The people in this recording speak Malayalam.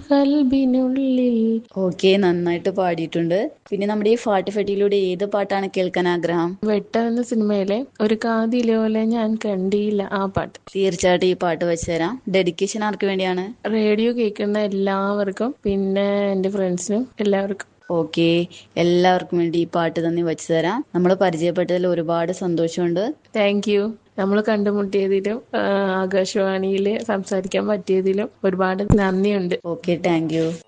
കൽബിനുള്ളിൽ ഓക്കെ നന്നായിട്ട് പാടിയിട്ടുണ്ട് പിന്നെ നമ്മുടെ ഈ ഫാട്ട് ഫെട്ടിയിലൂടെ ഏത് പാട്ടാണ് കേൾക്കാൻ ആഗ്രഹം വെട്ടം എന്ന സിനിമയിലെ ഒരു കാതിലോലെ ഞാൻ കണ്ടില്ല ആ പാട്ട് തീർച്ചയായിട്ടും ഈ പാട്ട് വെച്ച് തരാം ഡെഡിക്കേഷൻ ആർക്ക് വേണ്ടിയാണ് റേഡിയോ കേൾക്കുന്ന എല്ലാവർക്കും പിന്നെ എൻ്റെ ഫ്രണ്ട്സിനും എല്ലാവർക്കും ഓക്കെ എല്ലാവർക്കും വേണ്ടി ഈ പാട്ട് തന്നെ വെച്ച് തരാം നമ്മൾ പരിചയപ്പെട്ടതിൽ ഒരുപാട് സന്തോഷമുണ്ട് താങ്ക് യു നമ്മൾ കണ്ടുമുട്ടിയതിലും ആ, ആകാശവാണിയിൽ സംസാരിക്കാൻ പറ്റിയതിലും ഒരുപാട് നന്ദിയുണ്ട് ഓക്കെ താങ്ക് യു